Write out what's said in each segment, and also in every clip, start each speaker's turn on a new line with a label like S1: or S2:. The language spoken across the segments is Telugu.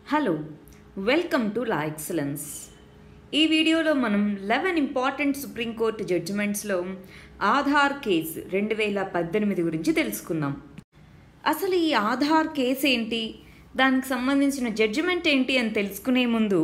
S1: hello welcome to law excellence ఈ వీడియోలో మనం లెవెన్ ఇంపార్టెంట్ సుప్రీంకోర్టు జడ్జిమెంట్స్లో ఆధార్ కేసు రెండు వేల పద్దెనిమిది గురించి తెలుసుకుందాం అసలు ఈ ఆధార్ కేసు ఏంటి దానికి సంబంధించిన జడ్జిమెంట్ ఏంటి అని తెలుసుకునే ముందు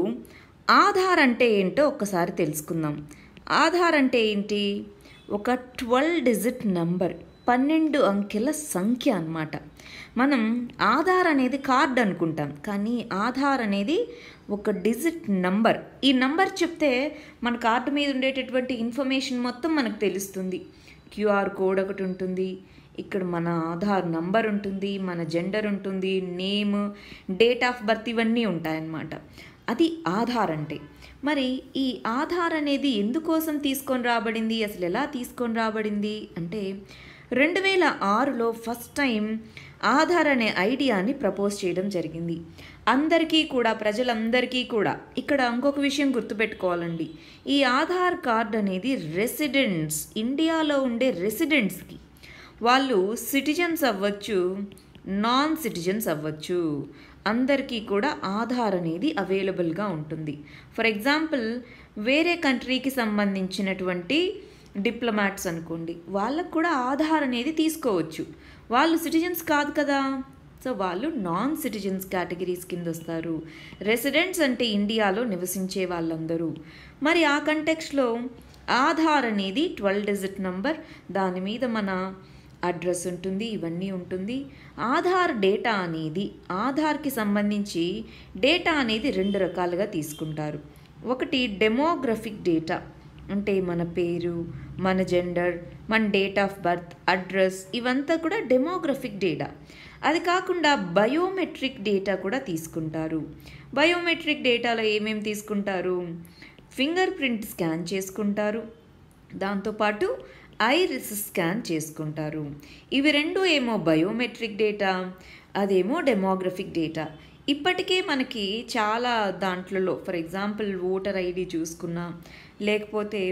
S1: ఆధార్ అంటే ఏంటో ఒక్కసారి తెలుసుకుందాం ఆధార్ అంటే ఏంటి ఒక ట్వెల్వ్ డిజిట్ నంబర్ పన్నెండు అంకెల సంఖ్య అన్నమాట మనం ఆధార్ అనేది కార్డ్ అనుకుంటాం కానీ ఆధార్ అనేది ఒక డిజిట్ నంబర్ ఈ నంబర్ చెప్తే మన కార్డు మీద ఉండేటటువంటి ఇన్ఫర్మేషన్ మొత్తం మనకు తెలుస్తుంది క్యూఆర్ కోడ్ ఒకటి ఉంటుంది ఇక్కడ మన ఆధార్ నంబర్ ఉంటుంది మన జెండర్ ఉంటుంది నేమ్ డేట్ ఆఫ్ బర్త్ ఇవన్నీ ఉంటాయన్నమాట అది ఆధార్ అంటే మరి ఈ ఆధార్ అనేది ఎందుకోసం తీసుకొని రాబడింది అసలు ఎలా తీసుకొని రాబడింది అంటే రెండు వేల ఆరులో ఫస్ట్ టైం ఆధార్ అనే ఐడియాని ప్రపోజ్ చేయడం జరిగింది అందరికీ కూడా ప్రజలందరికీ కూడా ఇక్కడ ఇంకొక విషయం గుర్తుపెట్టుకోవాలండి ఈ ఆధార్ కార్డ్ అనేది రెసిడెంట్స్ ఇండియాలో ఉండే రెసిడెంట్స్కి వాళ్ళు సిటిజన్స్ అవ్వచ్చు నాన్ సిటిజన్స్ అవ్వచ్చు అందరికీ కూడా ఆధార్ అనేది అవైలబుల్గా ఉంటుంది ఫర్ ఎగ్జాంపుల్ వేరే కంట్రీకి సంబంధించినటువంటి డిప్లొమాట్స్ అనుకోండి వాళ్ళకు కూడా ఆధార్ అనేది తీసుకోవచ్చు వాళ్ళు సిటిజన్స్ కాదు కదా సో వాళ్ళు నాన్ సిటిజన్స్ కేటగిరీస్ కింద వస్తారు రెసిడెంట్స్ అంటే ఇండియాలో నివసించే వాళ్ళందరూ మరి ఆ కంటెక్స్లో ఆధార్ అనేది ట్వెల్వ్ డిజిట్ నంబర్ దాని మీద మన అడ్రస్ ఉంటుంది ఇవన్నీ ఉంటుంది ఆధార్ డేటా అనేది ఆధార్కి సంబంధించి డేటా అనేది రెండు రకాలుగా తీసుకుంటారు ఒకటి డెమోగ్రఫిక్ డేటా అంటే మన పేరు మన జెండర్ మన డేట్ ఆఫ్ బర్త్ అడ్రస్ ఇవంతా కూడా డెమోగ్రఫిక్ డేటా అది కాకుండా బయోమెట్రిక్ డేటా కూడా తీసుకుంటారు బయోమెట్రిక్ డేటాలో ఏమేమి తీసుకుంటారు ఫింగర్ ప్రింట్ స్కాన్ చేసుకుంటారు దాంతోపాటు ఐరిస్ స్కాన్ చేసుకుంటారు ఇవి రెండు ఏమో బయోమెట్రిక్ డేటా అదేమో డెమోగ్రఫిక్ డేటా ఇప్పటికే మనకి చాలా దాంట్లలో ఫర్ ఎగ్జాంపుల్ ఓటర్ ఐడి చూసుకున్నా లేకపోతే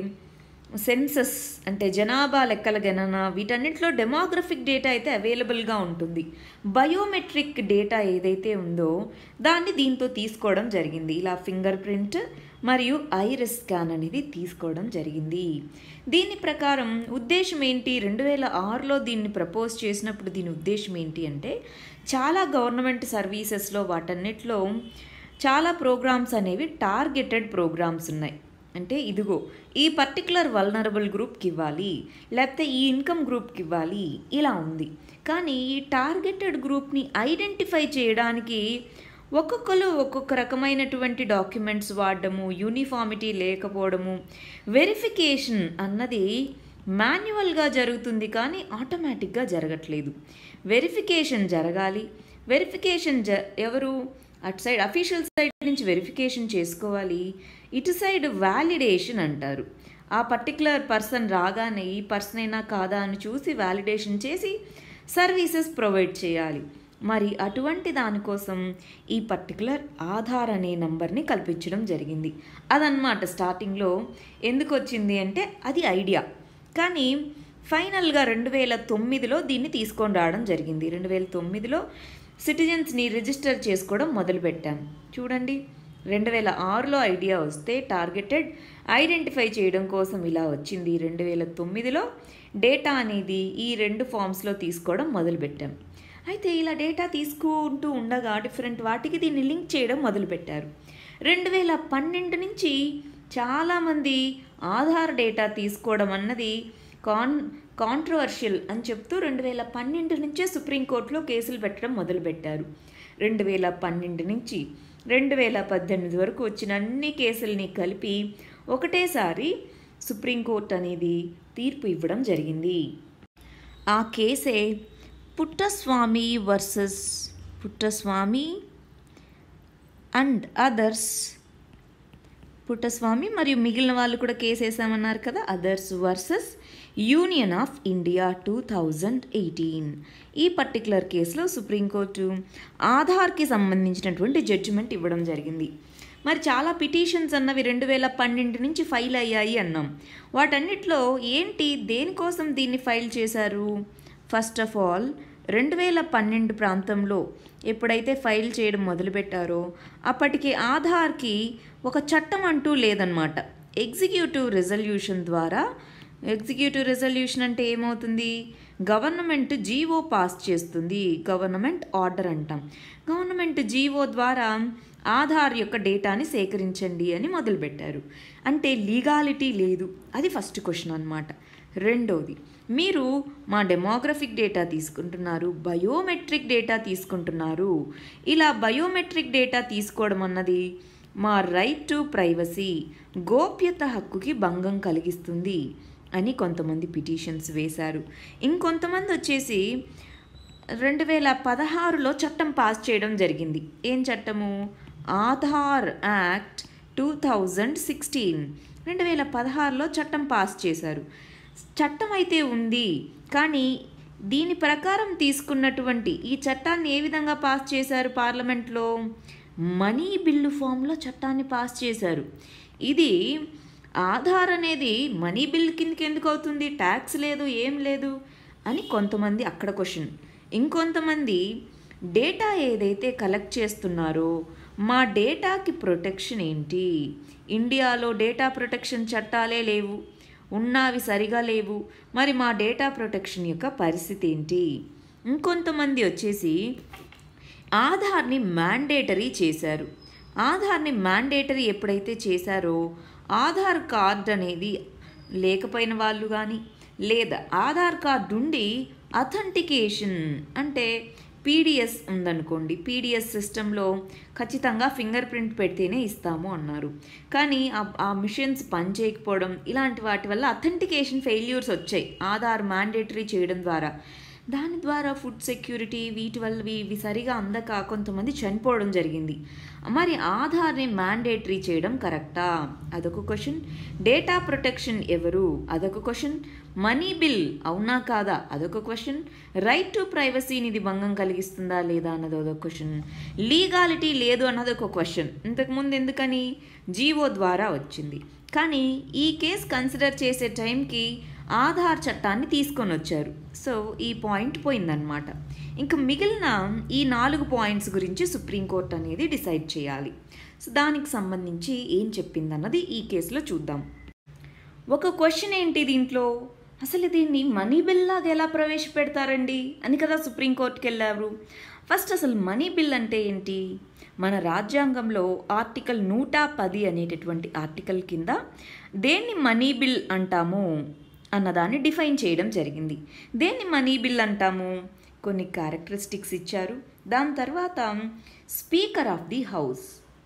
S1: సెన్సస్ అంటే జనాభా లెక్కల గణన వీటన్నిటిలో డెమోగ్రఫిక్ డేటా అయితే అవైలబుల్గా ఉంటుంది బయోమెట్రిక్ డేటా ఏదైతే ఉందో దాన్ని దీంతో తీసుకోవడం జరిగింది ఇలా ఫింగర్ ప్రింట్ మరియు ఐరిస్ స్కాన్ అనేది తీసుకోవడం జరిగింది దీని ప్రకారం ఉద్దేశం ఏంటి రెండు వేల ఆరులో దీన్ని ప్రపోజ్ చేసినప్పుడు దీని ఉద్దేశం ఏంటి అంటే చాలా గవర్నమెంట్ సర్వీసెస్లో వాటన్నిటిలో చాలా ప్రోగ్రామ్స్ అనేవి టార్గెటెడ్ ప్రోగ్రామ్స్ ఉన్నాయి అంటే ఇదిగో ఈ పర్టికులర్ వల్నరబుల్ గ్రూప్కి ఇవ్వాలి లేకపోతే ఈ ఇన్కమ్ గ్రూప్కి ఇవ్వాలి ఇలా ఉంది కానీ ఈ టార్గెటెడ్ గ్రూప్ని ఐడెంటిఫై చేయడానికి ఒక్కొక్కరు ఒక్కొక్క రకమైనటువంటి డాక్యుమెంట్స్ వాడడము యూనిఫామిటీ లేకపోవడము వెరిఫికేషన్ అన్నది మాన్యువల్గా జరుగుతుంది కానీ ఆటోమేటిక్గా జరగట్లేదు వెరిఫికేషన్ జరగాలి వెరిఫికేషన్ జ ఎవరు అటు సైడ్ అఫీషియల్ సైడ్ నుంచి వెరిఫికేషన్ చేసుకోవాలి ఇటు సైడ్ వ్యాలిడేషన్ అంటారు ఆ పర్టికులర్ పర్సన్ రాగానే ఈ పర్సన్ అయినా కాదా అని చూసి వ్యాలిడేషన్ చేసి సర్వీసెస్ ప్రొవైడ్ చేయాలి మరి అటువంటి దానికోసం ఈ పర్టికులర్ ఆధార్ అనే నంబర్ని కల్పించడం జరిగింది అదనమాట స్టార్టింగ్లో ఎందుకు వచ్చింది అంటే అది ఐడియా కానీ ఫైనల్గా రెండు వేల తొమ్మిదిలో దీన్ని తీసుకొని రావడం జరిగింది రెండు వేల తొమ్మిదిలో సిటిజన్స్ని రిజిస్టర్ చేసుకోవడం మొదలుపెట్టాం చూడండి రెండు వేల ఆరులో ఐడియా వస్తే టార్గెటెడ్ ఐడెంటిఫై చేయడం కోసం ఇలా వచ్చింది రెండు వేల తొమ్మిదిలో డేటా అనేది ఈ రెండు ఫామ్స్లో తీసుకోవడం మొదలుపెట్టాం అయితే ఇలా డేటా తీసుకుంటూ ఉండగా డిఫరెంట్ వాటికి దీన్ని లింక్ చేయడం మొదలుపెట్టారు రెండు వేల పన్నెండు నుంచి చాలామంది ఆధార్ డేటా తీసుకోవడం అన్నది కాన్ కాంట్రవర్షియల్ అని చెప్తూ రెండు వేల పన్నెండు నుంచే సుప్రీంకోర్టులో కేసులు పెట్టడం మొదలుపెట్టారు రెండు వేల పన్నెండు నుంచి రెండు వేల పద్దెనిమిది వరకు వచ్చిన అన్ని కేసుల్ని కలిపి ఒకటేసారి సుప్రీంకోర్టు అనేది తీర్పు ఇవ్వడం జరిగింది ఆ కేసే Puttaswamy versus Puttaswamy and others Puttaswamy మరియు మిగిలిన వాళ్ళు కూడా కేసు వేసామన్నారు కదా others versus union of India two thousand eighteen ఈ పర్టికులర్ కేసులో సుప్రీంకోర్టు ఆధార్కి సంబంధించినటువంటి జడ్జిమెంట్ ఇవ్వడం జరిగింది మరి చాలా పిటిషన్స్ అన్నవి రెండు వేల పన్నెండు నుంచి ఫైల్ అయ్యాయి అన్నాం వాటన్నిటిలో ఏంటి దేనికోసం దీన్ని ఫైల్ చేశారు ఫస్ట్ ఆఫ్ ఆల్ రెండు వేల పన్నెండు ప్రాంతంలో ఎప్పుడైతే ఫైల్ చేయడం మొదలుపెట్టారో అప్పటికి ఆధార్కి ఒక చట్టం అంటూ లేదన్నమాట ఎగ్జిక్యూటివ్ రెజల్యూషన్ ద్వారా ఎగ్జిక్యూటివ్ రెజల్యూషన్ అంటే ఏమవుతుంది గవర్నమెంట్ జీవో పాస్ చేస్తుంది గవర్నమెంట్ ఆర్డర్ అంటాం గవర్నమెంట్ జీవో ద్వారా ఆధార్ యొక్క డేటాని సేకరించండి అని మొదలుపెట్టారు అంటే లీగాలిటీ లేదు అది ఫస్ట్ క్వశ్చన్ అనమాట రెండోది మీరు మా డెమోగ్రఫిక్ డేటా తీసుకుంటున్నారు బయోమెట్రిక్ డేటా తీసుకుంటున్నారు ఇలా బయోమెట్రిక్ డేటా తీసుకోవడం అన్నది మా రైట్ టు ప్రైవసీ గోప్యత హక్కుకి భంగం కలిగిస్తుంది అని కొంతమంది పిటిషన్స్ వేశారు ఇంకొంతమంది వచ్చేసి రెండు వేల పదహారులో చట్టం పాస్ చేయడం జరిగింది ఏం చట్టము Aadhaar act two thousand sixteen రెండు వేల పదహారులో చట్టం పాస్ చేశారు చట్టం అయితే ఉంది కానీ దీని ప్రకారం తీసుకున్నటువంటి ఈ చట్టాన్ని ఏ విధంగా పాస్ చేశారు పార్లమెంట్లో మనీ బిల్లు ఫామ్లో చట్టాన్ని పాస్ చేశారు ఇది ఆధార్ అనేది మనీ బిల్ కిందకి ఎందుకు అవుతుంది ట్యాక్స్ లేదు ఏం లేదు అని కొంతమంది అక్కడ క్వశ్చన్ ఇంకొంతమంది డేటా ఏదైతే కలెక్ట్ చేస్తున్నారో మా డేటాకి ప్రొటెక్షన్ ఏంటి ఇండియాలో డేటా ప్రొటెక్షన్ చట్టాలే లేవు ఉన్నవి సరిగా లేవు మరి మా డేటా ప్రొటెక్షన్ యొక్క పరిస్థితి ఏంటి ఇంకొంతమంది వచ్చేసి ఆధార్ని మ్యాండేటరీ చేశారు ఆధార్ని మ్యాండేటరీ ఎప్పుడైతే చేశారో ఆధార్ కార్డ్ అనేది లేకపోయిన వాళ్ళు కానీ లేదా ఆధార్ కార్డు ఉండి అథెంటికేషన్ అంటే పీడిఎస్ ఉందనుకోండి పీడిఎస్ సిస్టంలో ఖచ్చితంగా ఫింగర్ ప్రింట్ పెడితేనే ఇస్తాము అన్నారు కానీ ఆ మిషన్స్ పనిచేయకపోవడం ఇలాంటి వాటి వల్ల అథెంటికేషన్ ఫెయిల్యూర్స్ వచ్చాయి ఆధార్ మ్యాండేటరీ చేయడం ద్వారా దాని ద్వారా ఫుడ్ సెక్యూరిటీ వీటి వల్ల ఇవి సరిగా అందక కొంతమంది చనిపోవడం జరిగింది మరి ఆధార్ని మ్యాండేటరీ చేయడం కరెక్టా అదొక క్వశ్చన్ డేటా ప్రొటెక్షన్ ఎవరు అదొక క్వశ్చన్ మనీ బిల్ అవునా కాదా అదొక క్వశ్చన్ రైట్ టు ప్రైవసీని ఇది భంగం కలిగిస్తుందా లేదా అన్నది అదొక క్వశ్చన్ లీగాలిటీ లేదు అన్నది ఒక క్వశ్చన్ ఇంతకుముందు ఎందుకని జీవో ద్వారా వచ్చింది కానీ ఈ కేసు కన్సిడర్ చేసే టైంకి ఆధార్ చట్టాన్ని తీసుకొని వచ్చారు సో ఈ పాయింట్ పోయిందనమాట ఇంకా మిగిలిన ఈ నాలుగు పాయింట్స్ గురించి సుప్రీంకోర్టు అనేది డిసైడ్ చేయాలి సో దానికి సంబంధించి ఏం చెప్పిందన్నది ఈ కేసులో చూద్దాం ఒక క్వశ్చన్ ఏంటి దీంట్లో అసలు దీన్ని మనీ బిల్ లాగా ఎలా ప్రవేశపెడతారండి అని కదా సుప్రీంకోర్టుకి వెళ్ళారు ఫస్ట్ అసలు మనీ బిల్ అంటే ఏంటి మన రాజ్యాంగంలో ఆర్టికల్ నూట పది అనేటటువంటి ఆర్టికల్ కింద దేన్ని మనీ బిల్ అంటాము అన్నదాన్ని డిఫైన్ చేయడం జరిగింది దేన్ని మనీ బిల్ అంటాము కొన్ని క్యారెక్టరిస్టిక్స్ ఇచ్చారు దాని తర్వాత స్పీకర్ ఆఫ్ ది హౌస్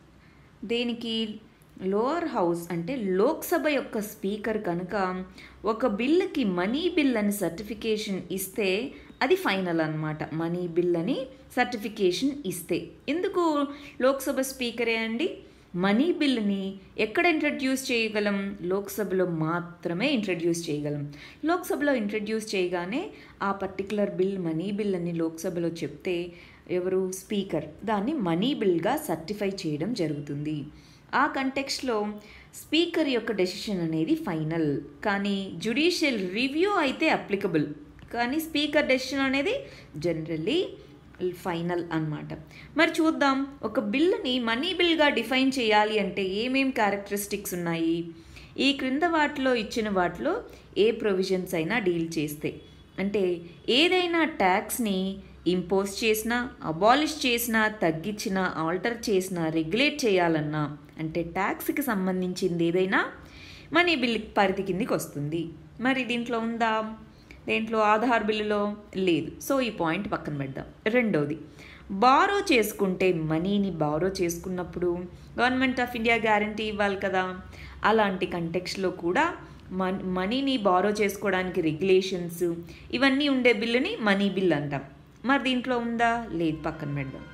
S1: దేనికి లోవర్ హౌస్ అంటే లోక్సభ యొక్క స్పీకర్ కనుక ఒక బిల్లుకి మనీ బిల్ అని సర్టిఫికేషన్ ఇస్తే అది ఫైనల్ అనమాట మనీ బిల్ అని సర్టిఫికేషన్ ఇస్తే ఎందుకు లోక్సభ స్పీకరే అండి మనీ బిల్ని ఎక్కడ ఇంట్రడ్యూస్ చేయగలం లోక్సభలో మాత్రమే ఇంట్రడ్యూస్ చేయగలం లోక్సభలో ఇంట్రడ్యూస్ చేయగానే ఆ పర్టికులర్ బిల్ మనీ బిల్ అని లోక్సభలో చెప్తే ఎవరు స్పీకర్ దాన్ని మనీ బిల్గా సర్టిఫై చేయడం జరుగుతుంది ఆ కంటెక్స్లో స్పీకర్ యొక్క డెసిషన్ అనేది ఫైనల్ కానీ జుడిషియల్ రివ్యూ అయితే అప్లికబుల్ కానీ స్పీకర్ డెసిషన్ అనేది జనరల్లీ ఫైనల్ అన్నమాట మరి చూద్దాం ఒక బిల్లుని మనీ బిల్గా డిఫైన్ చేయాలి అంటే ఏమేం క్యారెక్టరిస్టిక్స్ ఉన్నాయి ఈ క్రింద వాటిలో ఇచ్చిన వాటిలో ఏ ప్రొవిజన్స్ అయినా డీల్ చేస్తే అంటే ఏదైనా ట్యాక్స్ని ఇంపోజ్ చేసినా అబాలిష్ చేసినా తగ్గించినా ఆల్టర్ చేసినా రెగ్యులేట్ చేయాలన్నా అంటే ట్యాక్స్కి సంబంధించింది ఏదైనా మనీ బిల్ పరిధి కిందికి వస్తుంది మరి దీంట్లో ఉందా దేంట్లో ఆధార్ బిల్లులో లేదు సో ఈ పాయింట్ పక్కన పెడదాం రెండోది బారో చేసుకుంటే మనీని బారో చేసుకున్నప్పుడు గవర్నమెంట్ ఆఫ్ ఇండియా గ్యారంటీ ఇవ్వాలి కదా అలాంటి కంటెక్స్లో కూడా మన్ మనీని బారో చేసుకోవడానికి రెగ్యులేషన్స్ ఇవన్నీ ఉండే బిల్లుని మనీ బిల్ అంటాం మరి దీంట్లో ఉందా లేదు పక్కన పెడదాం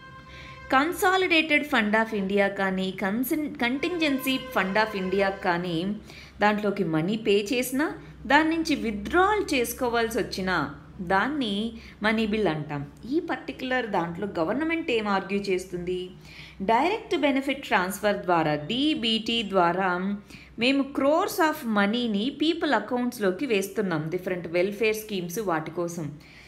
S1: కన్సాలిడేటెడ్ ఫండ్ ఆఫ్ ఇండియా కానీ కన్సన్ కంటింజెన్సీ ఫండ్ ఆఫ్ ఇండియా కానీ దాంట్లోకి మనీ పే చేసినా దాని నుంచి విత్డ్రాల్ చేసుకోవాల్సి వచ్చినా దాన్ని మనీ బిల్ అంటాం ఈ పర్టికులర్ దాంట్లో గవర్నమెంట్ ఏం ఆర్గ్యూ చేస్తుంది డైరెక్ట్ బెనిఫిట్ ట్రాన్స్ఫర్ ద్వారా డీబీటీ ద్వారా మేము క్రోర్స్ ఆఫ్ మనీని పీపుల్ అకౌంట్స్లోకి వేస్తున్నాం డిఫరెంట్ వెల్ఫేర్ స్కీమ్స్ వాటి కోసం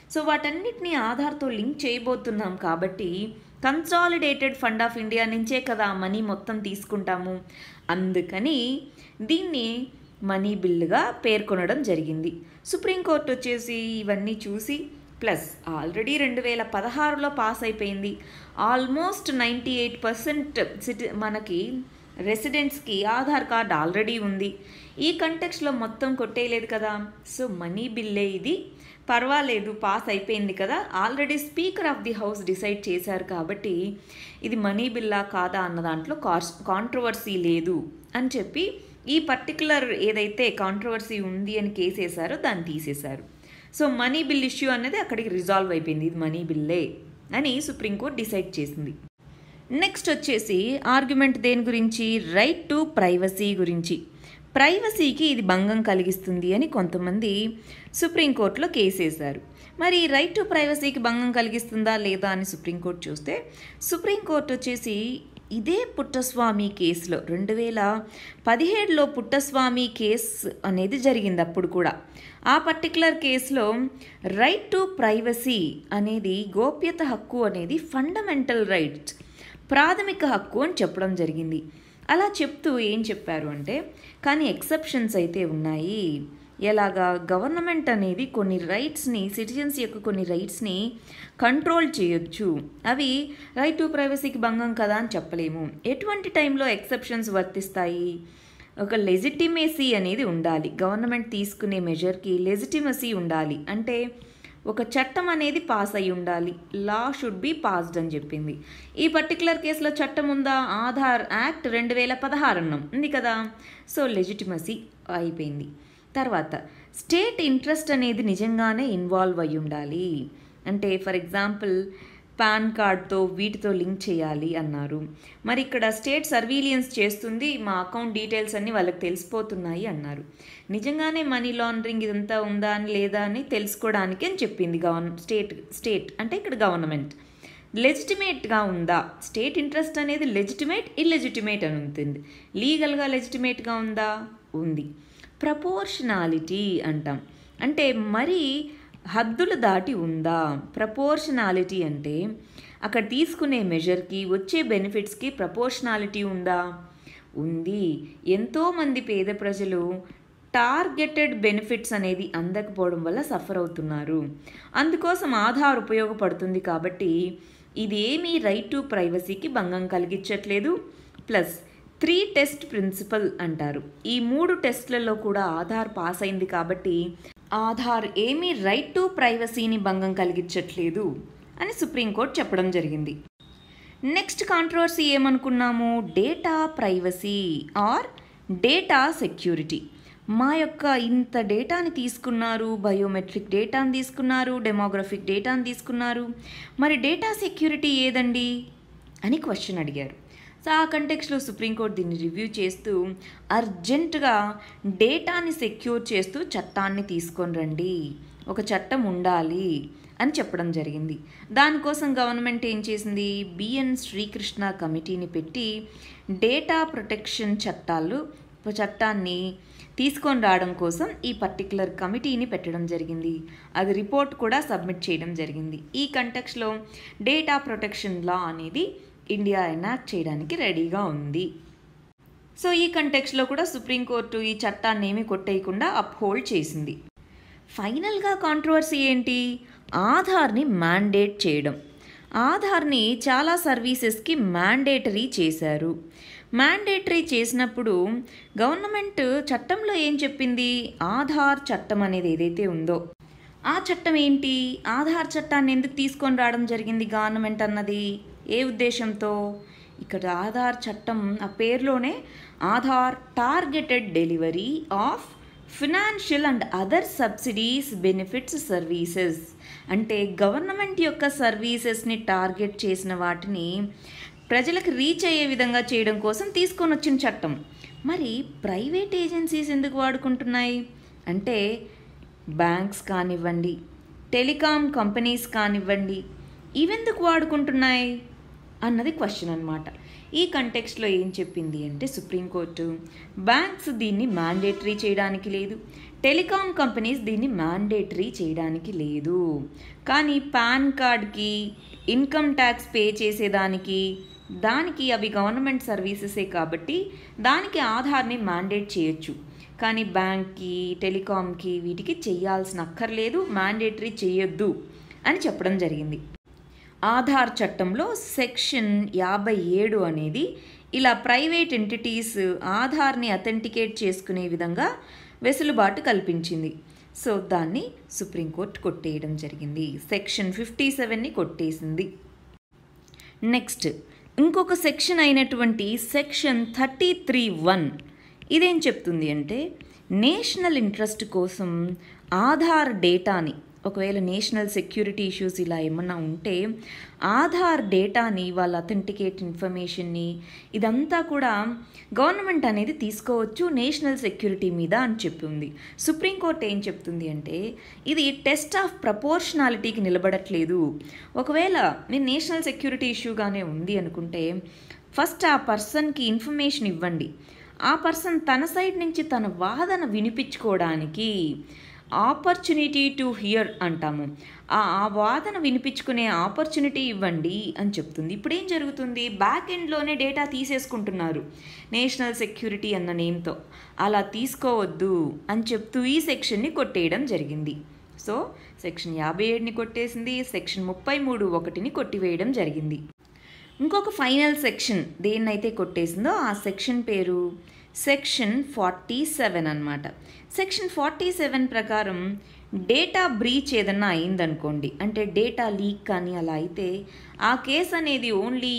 S1: సో వాటన్నిటిని ఆధార్తో లింక్ చేయబోతున్నాం కాబట్టి కన్సాలిడేటెడ్ ఫండ్ ఆఫ్ ఇండియా నుంచే కదా మనీ మొత్తం తీసుకుంటాము అందుకని దీన్ని మనీ బిల్లుగా పేర్కొనడం జరిగింది సుప్రీంకోర్టు వచ్చేసి ఇవన్నీ చూసి ప్లస్ ఆల్రెడీ రెండు వేల పదహారులో పాస్ అయిపోయింది ఆల్మోస్ట్ నైంటీ ఎయిట్ పర్సెంట్ సిటి మనకి రెసిడెంట్స్కి ఆధార్ కార్డ్ ఆల్రెడీ ఉంది ఈ కంటెక్స్లో మొత్తం కొట్టేయలేదు కదా సో మనీ బిల్లే ఇది పర్వాలేదు పాస్ అయిపోయింది కదా already speaker of the house decide చేశారు కాబట్టి ఇది మనీ బిల్లా కాదా అన్న దాంట్లో కాస్ కాంట్రవర్సీ లేదు అని చెప్పి ఈ పర్టికులర్ ఏదైతే కాంట్రవర్సీ ఉంది అని కేసు వేశారో దాన్ని తీసేశారు సో మనీ బిల్ ఇష్యూ అనేది అక్కడికి రిజాల్వ్ అయిపోయింది ఇది మనీ బిల్లే అని సుప్రీంకోర్టు డిసైడ్ చేసింది నెక్స్ట్ వచ్చేసి ఆర్గ్యుమెంట్ దేని గురించి రైట్ టు ప్రైవసీ గురించి ప్రైవసీకి ఇది భంగం కలిగిస్తుంది అని కొంతమంది సుప్రీంకోర్టులో కేసు వేశారు మరి రైట్ టు ప్రైవసీకి భంగం కలిగిస్తుందా లేదా అని సుప్రీంకోర్టు చూస్తే సుప్రీంకోర్టు వచ్చేసి ఇదే పుట్టస్వామి కేసులో రెండు వేల పదిహేడులో పుట్టస్వామి కేసు అనేది జరిగింది అప్పుడు కూడా ఆ పర్టికులర్ కేసులో రైట్ టు ప్రైవసీ అనేది గోప్యత హక్కు అనేది ఫండమెంటల్ రైట్స్ ప్రాథమిక హక్కు అని చెప్పడం జరిగింది అలా చెప్తూ ఏం చెప్పారు అంటే కానీ ఎక్సెప్షన్స్ అయితే ఉన్నాయి ఎలాగా గవర్నమెంట్ అనేది కొన్ని రైట్స్ని సిటిజన్స్ యొక్క కొన్ని రైట్స్ని కంట్రోల్ చేయొచ్చు అవి రైట్ టు ప్రైవసీకి భంగం కదా అని చెప్పలేము ఎటువంటి టైంలో ఎక్సెప్షన్స్ వర్తిస్తాయి ఒక లెజిటిమేసీ అనేది ఉండాలి గవర్నమెంట్ తీసుకునే మెజర్కి లెజిటిమసీ ఉండాలి అంటే ఒక చట్టం అనేది పాస్ అయి ఉండాలి లా షుడ్ బి పాస్డ్ అని చెప్పింది ఈ పర్టికులర్ కేసులో చట్టం ఉందా ఆధార్ యాక్ట్ రెండు వేల పదహారు అన్నాం ఉంది కదా సో లెజిటిమసీ అయిపోయింది తర్వాత స్టేట్ ఇంట్రెస్ట్ అనేది నిజంగానే ఇన్వాల్వ్ అయి ఉండాలి అంటే ఫర్ ఎగ్జాంపుల్ పాన్ కార్డ్తో వీటితో లింక్ చేయాలి అన్నారు మరి ఇక్కడ స్టేట్ సర్వీలియన్స్ చేస్తుంది మా అకౌంట్ డీటెయిల్స్ అన్నీ వాళ్ళకి తెలిసిపోతున్నాయి అన్నారు నిజంగానే మనీ లాండరింగ్ ఇదంతా ఉందా అని లేదా అని తెలుసుకోవడానికి అని చెప్పింది గవర్న స్టేట్ స్టేట్ అంటే ఇక్కడ గవర్నమెంట్ లెజిటిమేట్గా ఉందా స్టేట్ ఇంట్రెస్ట్ అనేది లెజిటిమేట్ ఇల్లెజిటిమేట్ అని ఉంటుంది లీగల్గా లెజిటిమేట్గా ఉందా ఉంది ప్రపోర్షనాలిటీ అంటాం అంటే మరీ హద్దులు దాటి ఉందా ప్రపోర్షనాలిటీ అంటే అక్కడ తీసుకునే మెజర్కి వచ్చే బెనిఫిట్స్కి ప్రపోర్షనాలిటీ ఉందా ఉంది ఎంతోమంది పేద ప్రజలు టార్గెటెడ్ బెనిఫిట్స్ అనేది అందకపోవడం వల్ల సఫర్ అవుతున్నారు అందుకోసం ఆధార్ ఉపయోగపడుతుంది కాబట్టి ఇదేమీ రైట్ టు ప్రైవసీకి భంగం కలిగించట్లేదు ప్లస్ త్రీ టెస్ట్ ప్రిన్సిపల్ అంటారు ఈ మూడు టెస్ట్లలో కూడా ఆధార్ పాస్ అయింది కాబట్టి ఆధార్ ఏమీ రైట్ టు ప్రైవసీని భంగం కలిగించట్లేదు అని సుప్రీంకోర్టు చెప్పడం జరిగింది నెక్స్ట్ కాంట్రవర్సీ ఏమనుకున్నాము data privacy or data security మా యొక్క ఇంత డేటాని తీసుకున్నారు బయోమెట్రిక్ డేటాని తీసుకున్నారు డెమోగ్రఫిక్ డేటాని తీసుకున్నారు మరి డేటా సెక్యూరిటీ ఏదండి అని క్వశ్చన్ అడిగారు సో ఆ కంటెక్స్లో సుప్రీంకోర్టు దీన్ని రివ్యూ చేస్తూ అర్జెంటుగా డేటాని సెక్యూర్ చేస్తూ చట్టాన్ని తీసుకొని రండి ఒక చట్టం ఉండాలి అని చెప్పడం జరిగింది దానికోసం గవర్నమెంట్ ఏం చేసింది బిఎన్ శ్రీకృష్ణ కమిటీని పెట్టి డేటా ప్రొటెక్షన్ చట్టాలు చట్టాన్ని తీసుకొని రావడం కోసం ఈ పర్టికులర్ కమిటీని పెట్టడం జరిగింది అది రిపోర్ట్ కూడా సబ్మిట్ చేయడం జరిగింది ఈ కంటెక్స్లో డేటా ప్రొటెక్షన్ లా అనేది ఇండియా ఎనాక్ట్ చేయడానికి రెడీగా ఉంది సో ఈ కంటెక్స్లో కూడా సుప్రీంకోర్టు ఈ చట్టాన్ని ఏమీ కొట్టేయకుండా అప్హోల్డ్ చేసింది ఫైనల్గా కాంట్రవర్సీ ఏంటి ఆధార్ని మ్యాండేట్ చేయడం ఆధార్ని చాలా సర్వీసెస్కి మ్యాండేటరీ చేశారు మ్యాండేటరీ చేసినప్పుడు గవర్నమెంట్ చట్టంలో ఏం చెప్పింది ఆధార్ చట్టం అనేది ఏదైతే ఉందో ఆ చట్టం ఏంటి ఆధార్ చట్టాన్ని ఎందుకు తీసుకొని రావడం జరిగింది గవర్నమెంట్ అన్నది ఏ ఉద్దేశంతో ఇక్కడ ఆధార్ చట్టం ఆ పేరులోనే Aadhaar targeted delivery of financial and other subsidies benefits services అంటే గవర్నమెంట్ యొక్క సర్వీసెస్ని టార్గెట్ చేసిన వాటిని ప్రజలకు రీచ్ అయ్యే విధంగా చేయడం కోసం తీసుకొని వచ్చిన చట్టం మరి ప్రైవేట్ ఏజెన్సీస్ ఎందుకు వాడుకుంటున్నాయి అంటే బ్యాంక్స్ కానివ్వండి టెలికాం కంపెనీస్ కానివ్వండి ఇవెందుకు వాడుకుంటున్నాయి అన్నది క్వశ్చన్ అనమాట ఈ కంటెక్స్ట్లో ఏం చెప్పింది అంటే సుప్రీంకోర్టు బ్యాంక్స్ దీన్ని మ్యాండేటరీ చేయడానికి లేదు టెలికాం కంపెనీస్ దీన్ని మ్యాండేటరీ చేయడానికి లేదు కానీ పాన్ కార్డ్కి ఇన్కమ్ ట్యాక్స్ పే చేసేదానికి దానికి అవి గవర్నమెంట్ సర్వీసెసే కాబట్టి దానికి ఆధార్ని మ్యాండేట్ చేయొచ్చు కానీ బ్యాంక్కి టెలికాంకి వీటికి చేయాల్సిన అక్కర్లేదు మ్యాండేటరీ చేయొద్దు అని చెప్పడం జరిగింది ఆధార్ చట్టంలో సెక్షన్ యాభై ఏడు అనేది ఇలా ప్రైవేట్ ఎంటిటీస్ ఆధార్ని అథెంటికేట్ చేసుకునే విధంగా వెసులుబాటు కల్పించింది సో దాన్ని సుప్రీంకోర్టు కొట్టేయడం జరిగింది సెక్షన్ ఫిఫ్టీ సెవెన్ని కొట్టేసింది నెక్స్ట్ ఇంకొక సెక్షన్ అయినటువంటి సెక్షన్ థర్టీ త్రీ వన్ ఇదేం చెప్తుంది అంటే నేషనల్ ఇంట్రెస్ట్ కోసం ఆధార్ డేటాని ఒకవేళ నేషనల్ సెక్యూరిటీ ఇష్యూస్ ఇలా ఏమన్నా ఉంటే ఆధార్ డేటాని వాళ్ళ అథెంటికేట్ ఇన్ఫర్మేషన్ని ఇదంతా కూడా గవర్నమెంట్ అనేది తీసుకోవచ్చు నేషనల్ సెక్యూరిటీ మీద అని చెప్పింది సుప్రీంకోర్టు ఏం చెప్తుంది అంటే ఇది టెస్ట్ ఆఫ్ ప్రపోర్షనాలిటీకి నిలబడట్లేదు ఒకవేళ మీరు నేషనల్ సెక్యూరిటీ ఇష్యూగానే ఉంది అనుకుంటే ఫస్ట్ ఆ పర్సన్కి ఇన్ఫర్మేషన్ ఇవ్వండి ఆ పర్సన్ తన సైడ్ నుంచి తన వాదన వినిపించుకోవడానికి ఆపర్చునిటీ టు హియర్ అంటాము ఆ ఆ వాదన వినిపించుకునే ఆపర్చునిటీ ఇవ్వండి అని చెప్తుంది ఇప్పుడు ఏం జరుగుతుంది బ్యాక్ ఎండ్లోనే డేటా తీసేసుకుంటున్నారు నేషనల్ సెక్యూరిటీ అన్న నేమ్తో అలా తీసుకోవద్దు అని చెప్తూ ఈ సెక్షన్ని కొట్టేయడం జరిగింది సో సెక్షన్ యాభై ఏడుని కొట్టేసింది సెక్షన్ ముప్పై మూడు ఒకటిని కొట్టివేయడం జరిగింది ఇంకొక ఫైనల్ సెక్షన్ దేన్నైతే కొట్టేసిందో ఆ సెక్షన్ పేరు సెక్షన్ ఫార్టీ సెవెన్ అనమాట సెక్షన్ ఫార్టీ సెవెన్ ప్రకారం డేటా బ్రీచ్ ఏదన్నా అయిందనుకోండి అంటే డేటా లీక్ కానీ అలా అయితే ఆ కేసు అనేది ఓన్లీ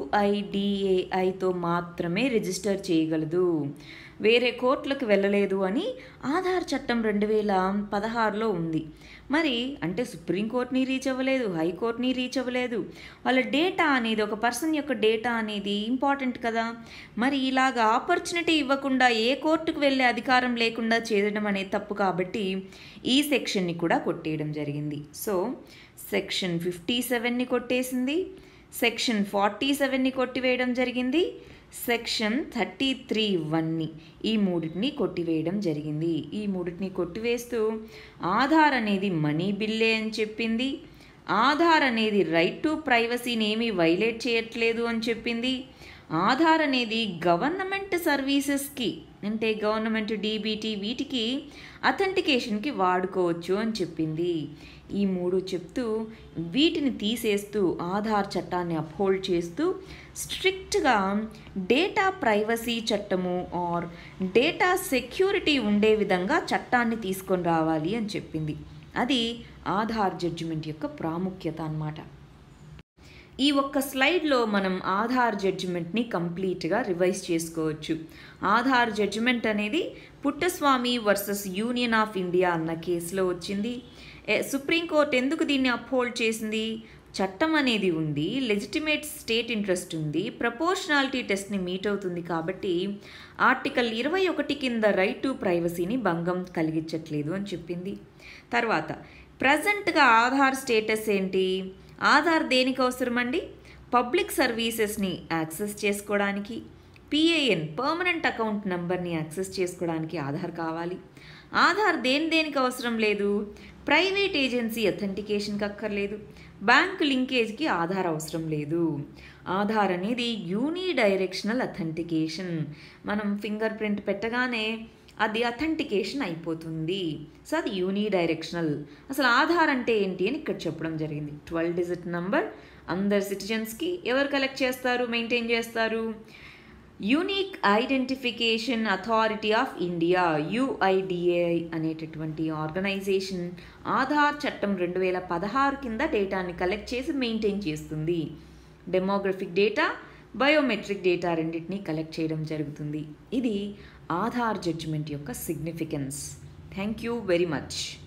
S1: యుఐడిఏఐతో మాత్రమే రిజిస్టర్ చేయగలదు వేరే కోర్టులకు వెళ్ళలేదు అని ఆధార్ చట్టం రెండు వేల పదహారులో ఉంది మరి అంటే సుప్రీంకోర్టుని రీచ్ అవ్వలేదు హైకోర్టుని రీచ్ అవ్వలేదు వాళ్ళ డేటా అనేది ఒక పర్సన్ యొక్క డేటా అనేది ఇంపార్టెంట్ కదా మరి ఇలాగ ఆపర్చునిటీ ఇవ్వకుండా ఏ కోర్టుకు వెళ్ళే అధికారం లేకుండా చేయడం అనేది తప్పు కాబట్టి ఈ సెక్షన్ని కూడా కొట్టేయడం జరిగింది సో సెక్షన్ ఫిఫ్టీ సెవెన్ని కొట్టేసింది సెక్షన్ ఫార్టీ సెవెన్ని కొట్టివేయడం జరిగింది సెక్షన్ థర్టీ త్రీ వన్ని ఈ మూడింటిని కొట్టివేయడం జరిగింది ఈ మూడింటిని కొట్టివేస్తూ ఆధార్ అనేది మనీ బిల్లే అని చెప్పింది ఆధార్ అనేది రైట్ టు ప్రైవసీని ఏమీ వైలేట్ చేయట్లేదు అని చెప్పింది ఆధార్ అనేది గవర్నమెంట్ సర్వీసెస్కి అంటే గవర్నమెంట్ డీబీటీ వీటికి అథెంటికేషన్కి వాడుకోవచ్చు అని చెప్పింది ఈ మూడు చెప్తూ వీటిని తీసేస్తూ ఆధార్ చట్టాన్ని అప్హోల్డ్ చేస్తూ స్ట్రిక్ట్గా డేటా ప్రైవసీ చట్టము ఆర్ డేటా సెక్యూరిటీ ఉండే విధంగా చట్టాన్ని తీసుకొని రావాలి అని చెప్పింది అది ఆధార్ జడ్జిమెంట్ యొక్క ప్రాముఖ్యత అన్నమాట ఈ ఒక్క స్లైడ్లో మనం ఆధార్ జడ్జిమెంట్ని కంప్లీట్గా రివైజ్ చేసుకోవచ్చు ఆధార్ జడ్జిమెంట్ అనేది Puttaswamy versus union of India అన్న కేసులో వచ్చింది సుప్రీంకోర్టు ఎందుకు దీన్ని అప్హోల్డ్ చేసింది చట్టం అనేది ఉంది లెజిటిమేట్ స్టేట్ ఇంట్రెస్ట్ ఉంది ప్రపోర్షనాలిటీ టెస్ట్ని మీట్ అవుతుంది కాబట్టి ఆర్టికల్ ఇరవై ఒకటి కింద రైట్ టు ప్రైవసీని భంగం కలిగించట్లేదు అని చెప్పింది తర్వాత ప్రజెంట్గా ఆధార్ స్టేటస్ ఏంటి ఆధార్ దేనికి అవసరమండి పబ్లిక్ సర్వీసెస్ని యాక్సెస్ చేసుకోవడానికి పిఏఎన్ పర్మనెంట్ అకౌంట్ నెంబర్ని యాక్సెస్ చేసుకోవడానికి ఆధార్ కావాలి ఆధార్ దేని దేనికి అవసరం లేదు ప్రైవేట్ ఏజెన్సీ అథెంటికేషన్కి అక్కర్లేదు బ్యాంక్ లింకేజ్కి ఆధార్ అవసరం లేదు ఆధార్ అనేది యూనీ డైరెక్షనల్ అథెంటికేషన్ మనం ఫింగర్ ప్రింట్ పెట్టగానే అది అథెంటికేషన్ అయిపోతుంది సో అది యూనీ డైరెక్షనల్ అసలు ఆధార్ అంటే ఏంటి అని ఇక్కడ చెప్పడం జరిగింది ట్వెల్వ్ డిజిట్ నంబర్ అందరు సిటిజన్స్కి ఎవరు కలెక్ట్ చేస్తారు మెయింటైన్ చేస్తారు unique identification authority of India UIDAI అనేటటువంటి ఆర్గనైజేషన్ ఆధార్ చట్టం రెండు వేల పదహారు కింద డేటాని కలెక్ట్ చేసి మెయింటైన్ చేస్తుంది డెమోగ్రఫిక్ డేటా బయోమెట్రిక్ డేటా రెండింటినీ కలెక్ట్ చేయడం జరుగుతుంది ఇది ఆధార్ జడ్జిమెంట్ యొక్క significance thank you very much